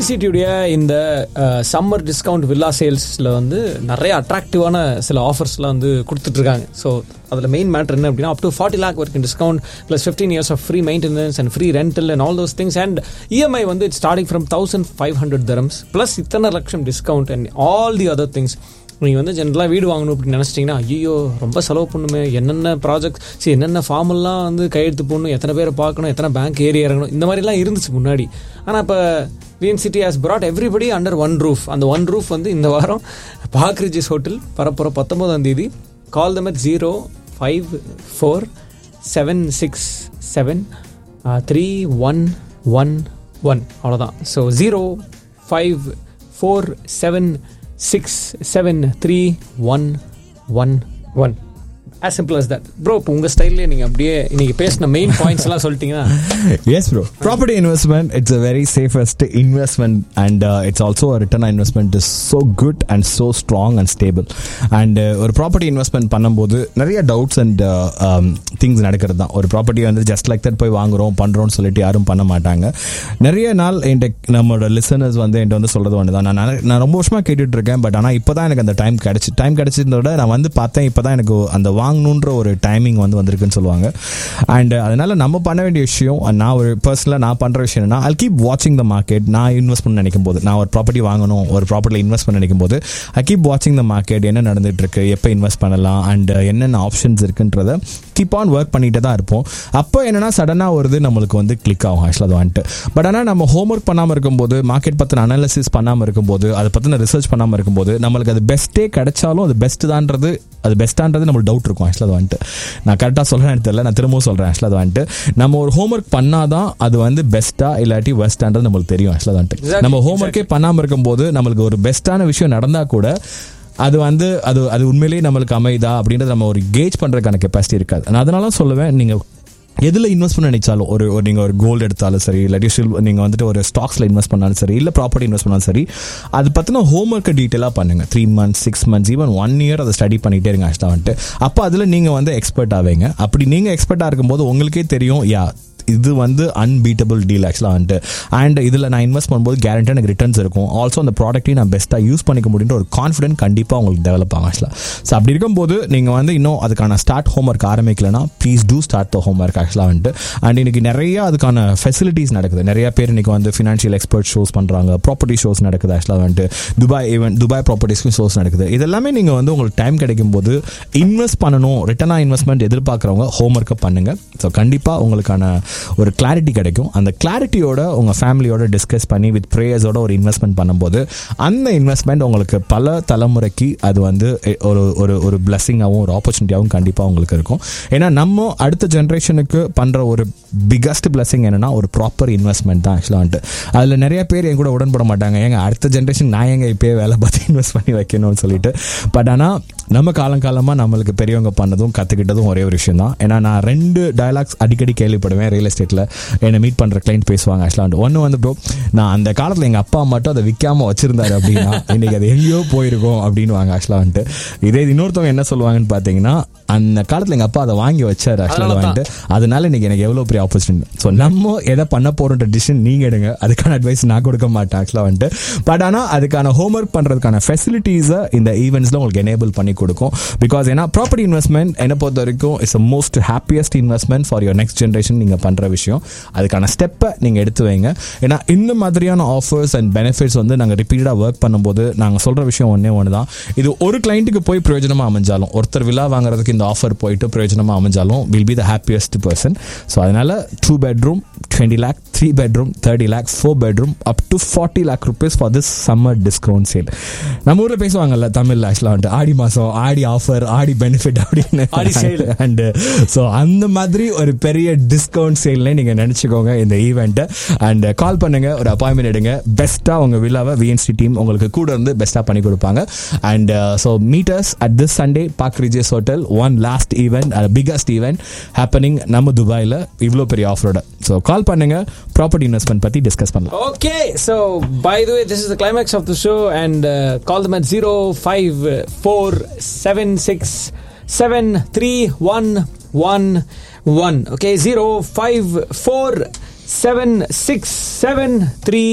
விஎன்சிடியுடைய இந்த summer discount villa சேல்ஸில் வந்து நிறைய அட்ராக்டிவான சில ஆஃபர்ஸ்லாம் வந்து கொடுத்துட்ருக்காங்க ஸோ அதில் மெயின் மேட்ரு என்ன அப்படின்னா அப் டு ஃபார்ட்டி லேக் வரைக்கும் discount plus fifteen years of free maintenance and free rental and all those things and EMI வந்து it's starting from thousand five hundred dirhams plus இத்தனை லட்சம் discount and all the other things நீங்கள் வந்து ஜென்ரலாக வீடு வாங்கணும் அப்படின்னு நினச்சிட்டிங்கன்னா ஐயோ ரொம்ப செலவு பண்ணுமே என்னென்ன ப்ராஜெக்ட் சரி என்னென்ன ஃபார்மெல்லாம் வந்து கையெழுத்து போடணும் எத்தனை பேரை பார்க்கணும் எத்தனை பேங்க் ஏறி இறங்கணும் இந்த மாதிரிலாம் இருந்துச்சு முன்னாடி ஆனால் இப்போ VNCT has brought everybody under one roof அந்த ஒன் ரூஃப் வந்து இந்த வாரம் பாக்ரிஜிஸ் ஹோட்டல் பரப்புற பத்தொம்போதாம் தேதி call them at zero five four seven six seven three one one one அவ்வளோதான் so zero five four seven six seven three one one one as simple as that bro இப்போ உங்கள் ஸ்டைல்லே நீங்கள் அப்படியே இன்னைக்கு பேசின மெயின் பாயிண்ட்ஸ் எல்லாம் சொல்லிட்டீங்கன்னா yes bro property investment it's a very safest investment and uh, it's also a return on investment is so good and so strong and stable and uh, ஒரு property investment பண்ணும்போது நிறைய doubts and things நடக்கிறது தான் ஒரு property வந்து just like that போய் வாங்குறோம் பண்றோம்னு சொல்லிட்டு யாரும் பண்ண மாட்டாங்க நிறைய நாள் என்கிட்ட நம்மளோட லிசனர்ஸ் வந்து என்கிட்ட வந்து சொல்றது ஒன்று தான் நான் நிறைய- நான் ரொம்ப வருஷமா கேட்டுட்டு இருக்கேன் பட் ஆனால் இப்போ தான் எனக்கு அந்த டைம் கிடைச்சி டைம் கிடைச்சதை விட நான் வந்து பார்த்தேன் இப்போ தான் எனக்கு அந்த வாங்கணுன்ற ஒரு டைமிங் வந்து வந்திருக்குன்னு சொல்லுவாங்க அண்ட் அதனால நம்ம பண்ண வேண்டிய விஷயம் and நான் ஒரு பர்சனலாக நான் பண்ணுற விஷயம் என்னன்னா ஐ கீப் வாட்சிங் த மார்க்கெட் நான் இன்வெஸ்ட் பண்ண நினைக்கும் போது நான் ஒரு ப்ராப்பர்ட்டி வாங்கணும் ஒரு ப்ராப்பர்ட்டியில் இன்வெஸ்ட் பண்ண நினைக்கும் போது ஐ கீப் வாட்சிங் த மார்க்கெட் என்ன நடந்துட்டு இருக்கு எப்போ இன்வெஸ்ட் பண்ணலாம் அண்ட் என்னென்ன ஆப்ஷன்ஸ் இருக்குன்றத கீப் ஆன் ஒர்க் பண்ணிட்டு தான் இருப்போம் அப்போ என்னன்னா சடனாக வருது நம்மளுக்கு வந்து கிளிக் ஆகும் ஆக்சுவலாக அது வந்துட்டு பட் ஆனால் நம்ம ஹோம்ஒர்க் பண்ணாமல் இருக்கும்போது மார்க்கெட் பற்றின அனாலிசிஸ் பண்ணாமல் இருக்கும்போது அதை பற்றின ரிசர்ச் பண்ணாமல் இருக்கும்போது நம்மளுக்கு அது பெஸ்ட்டே கிடைச்சாலும் அது பெஸ்ட் தான்றது அது பெஸ்ட்டான்றது நம்மளுக்கு டவுட் இருக்கும் ஆக்சுவலாக அது வந்துட்டு நான் கரெக்டாக சொல்கிறேன் தெரியல நான் திரும்பவும் சொல்கிறேன் ஆக்சுவலாக அது வந்துட்டு நம்ம ஒரு ஹோம்ஒர்க் பண்ணாதான் அது வந்து பெஸ்ட்டா இல்லாட்டி வெஸ்டான்றது நம்மளுக்கு தெரியும் ஆக்சுவலாக வந்துட்டு Exactly, நம்ம ஹோம்ஒர்க்கே பண்ணாமல் இருக்கும்போது நம்மளுக்கு ஒரு பெஸ்ட்டான விஷயம் நடந்தால் கூட அது வந்து அது அது உண்மையிலேயே நம்மளுக்கு அமைதா அப்படின்றத நம்ம ஒரு கேஜ் பண்ணுறதுக்கான கெப்பாசிட்டி இருக்காது நான் அதனால சொல்லுவேன் நீங்கள் எதில் இன்வெஸ்ட் பண்ண நினைச்சாலும் ஒரு ஒரு நீங்கள் ஒரு கோல்டு எடுத்தாலும் சரி இல்லாட்டி சில் நீங்கள் வந்துட்டு ஒரு ஸ்டாக்ஸில் இன்வெஸ்ட் பண்ணாலும் சரி இல்லை ப்ராப்பர்ட்டி இன்வெஸ்ட் பண்ணாலும் சரி அது பற்றின ஹோம் ஒர்க்கை டீட்டெயிலாக பண்ணுங்கள் three months six months even one year அதை ஸ்டடி பண்ணிகிட்டே இருங்க ஆக்சுவலாக வந்துட்டு அப்போ அதில் நீங்கள் வந்து எக்ஸ்பர்ட் ஆவீங்க அப்படி நீங்கள் எக்ஸ்பர்ட்டாக இருக்கும்போது உங்களுக்கே தெரியும் யா இது வந்து அன்பீட்டபிள் டீல் ஆக்சுவலாக வந்துட்டு அண்ட் இதில் நான் இன்வெஸ்ட் பண்ணும்போது கேரண்டி எனக்கு ரிட்டர்ன்ஸ் இருக்கும் ஆல்சோ அந்த ப்ராடக்ட்டையும் நான் பெஸ்ட்டாக யூஸ் பண்ணிக்க முடியுன்ற ஒரு கான்ஃபிடென்ட் கண்டிப்பாக உங்களுக்கு டெவலப் ஆகும் ஆக்சுவலாக ஸோ அப்படி இருக்கும்போது நீங்கள் வந்து இன்னும் அதுக்கான ஸ்டார்ட் ஹோம் ஒர்க் ஆரம்பிக்கலனா please do start the home work ஆக்சுவலாக வந்துட்டு அண்ட் இன்னைக்கு நிறைய அதுக்கான ஃபெசிலிட்டிஸ் நடக்குது நிறைய பேர் இன்னைக்கு வந்து ஃபினான்ஷியல் எக்ஸ்பர்ட் ஷோஸ் பண்ணுறாங்க ப்ராப்பர்ட்டி ஷோஸ் நடக்குது ஆக்சுவலாக வந்துட்டு துபாய் ஈவன் துபாய் ப்ராப்பர்ட்டிஸ்க்கும் ஷோஸ் நடக்குது இதெல்லாமே நீங்கள் வந்து உங்களுக்கு டைம் கிடைக்கும் போது இன்வெஸ்ட் பண்ணணும் ரிட்டர்ன் இன்வெஸ்ட்மெண்ட் எதிர்பார்க்குறவங்க ஹோம் ஒர்க்கை பண்ணுங்க ஸோ கண்டிப்பாக உங்களுக்கான ஒரு கிளாரிட்டி கிடைக்கும் அந்த கிளாரிட்டியோட உங்கள் ஃபேமிலியோட டிஸ்கஸ் பண்ணி வித் ப்ரேயர்ஸோட ஒரு இன்வெஸ்ட்மெண்ட் பண்ணும்போது அந்த இன்வெஸ்ட்மெண்ட் உங்களுக்கு பல தலைமுறைக்கு அது வந்து ஒரு ஒரு ஒரு பிளஸ்ஸிங்காகவும் ஒரு ஆப்பர்ச்சுனிட்டியாகவும் கண்டிப்பாக உங்களுக்கு இருக்கும் ஏன்னா நம்ம அடுத்த ஜென்ரேஷனுக்கு பண்ணுற ஒரு பிகஸ்ட் பிளஸ்ஸிங் என்னன்னா ஒரு ப்ராப்பர் இன்வெஸ்ட்மெண்ட் தான் ஆக்சுவலாக வந்துட்டு அதில் நிறைய பேர் என் கூட உடன்பட மாட்டாங்க ஏங்க அடுத்த ஜென்ரேஷன் நான் எங்க இப்போயே வேலை பார்த்து இன்வெஸ்ட் பண்ணி வைக்கணும்னு சொல்லிட்டு பட் ஆனால் நம்ம காலங்காலமாக நம்மளுக்கு பெரியவங்க பண்ணதும் கற்றுக்கிட்டதும் ஒரே ஒரு விஷயம் தான் ஏன்னா நான் ரெண்டு டயலாக்ஸ் அடிக்கடி கேள்விப்படுவேன் ரியல் எஸ்டேட்டில் என்னை மீட் பண்ணுற கிளைண்ட் பேசுவாங்க ஆக்சுவலாக ஒன்று வந்து ப்ரோ நான் அந்த காலத்தில் எங்கள் அப்பா மட்டும் அதை விற்காம வச்சிருந்தாரு அப்படின்னா இன்னைக்கு அது எங்கேயோ போயிருக்கோம் அப்படின்னு வாங்க ஆக்சுவலாக வந்துட்டு இதே இன்னொருத்தவங்க என்ன சொல்லுவாங்கன்னு பார்த்தீங்கன்னா அந்த காலத்தில் எங்கள் அப்பா அதை வாங்கி வச்சார் ஆக்சுவலாக அதனால தான். வந்துட்டு அதனால இன்னைக்கு எனக்கு எவ்வளோ பெரிய ஆப்பர்ச்சுனிட்டி ஸோ நம்ம எதை பண்ண போகிறோன்ற டிசிஷன் நீங்கள் எடுங்க அதுக்கான அட்வைஸ் நான் கொடுக்க மாட்டேன் ஆக்சுவலாக வந்துட்டு பட் ஆனால் அதுக்கான ஹோம்ஒர்க் பண்ணுறதுக்கான ஃபெசிலிட்டிஸை இந்த ஈவெண்ட்ஸில் உங்களுக்கு எனேபிள் பண்ணி கொடுக்கும் பிகாஸ் ஏன்னா ப்ராப்பர்ட்டி இன்வெஸ்ட்மெண்ட் என்னை பொறுத்த வரைக்கும் it's most happiest investment for your next generation நீங்கள் பண்ணுற விஷயம் அதுக்கான ஸ்டெப்பை நீங்கள் எடுத்து வைங்க ஏன்னா இந்த மாதிரியான ஆஃபர்ஸ் அண்ட் பெனிஃபிட்ஸ் வந்து நாங்கள் ரிப்பீட்டடாக ஒர்க் பண்ணும்போது நாங்கள் சொல்கிற விஷயம் ஒன்றே ஒன்று தான் இது ஒரு கிளைண்ட்டுக்கு போய் பிரயோஜனமாக அமைஞ்சாலும் ஒருத்தர் விழா வாங்குறதுக்கு இந்த ஆஃபர் போயிட்டு பிரயோஜனமாக அமைஞ்சாலும் will be the happiest person so அதனால two bedroom twenty lakh three bedroom thirty lakh four bedroom up to forty lakh rupees for this summer discount sale நம்ம ஊரில் பேசுவாங்கல்ல தமிழ் ஆக்சுவலாக வந்துட்டு ஆடி மாதம் ஆடி ஆஃபர் ஆடி பெனிஃபிட் அப்படின்னு ஆடி sale. அண்ட் ஸோ அந்த மாதிரி ஒரு பெரிய டிஸ்கவுண்ட் சேல்னே நீங்கள் நினச்சிக்கோங்க இந்த ஈவெண்ட்டை அண்ட் கால் பண்ணுங்க ஒரு அப்பாயின்மெண்ட் எடுங்க பெஸ்ட்டாக உங்கள் விழாவை விஎன்சி டீம் உங்களுக்கு கூட இருந்து பெஸ்ட்டாக பண்ணி கொடுப்பாங்க and so meet us at this Sunday Park Regis hotel one last event biggest event happening நம்ம துபாயில் இவ்வளோ பெரிய ஆஃபரோட ஸோ கால் பண்ணுங்க ப்ராப்பர்ட்டி இன்வெஸ்ட்மெண்ட் பற்றி டிஸ்கஸ் பண்ணலாம் Okay, so by the way, this is the climax of the show, and uh, call them at zero five four seven six seven three one one one. Okay, zero five four seven six seven three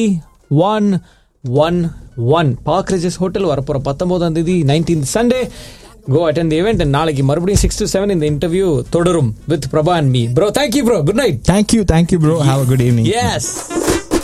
one one one Park Regis hotel வரப்போற பத்தொன்பதாம் தேதி nineteen Sunday go attend the event and நாளைக்கு மறுபடியும் six to seven இந்த interview தொடரும் with Prabha and me bro thank you bro good night thank you thank you bro have a good evening S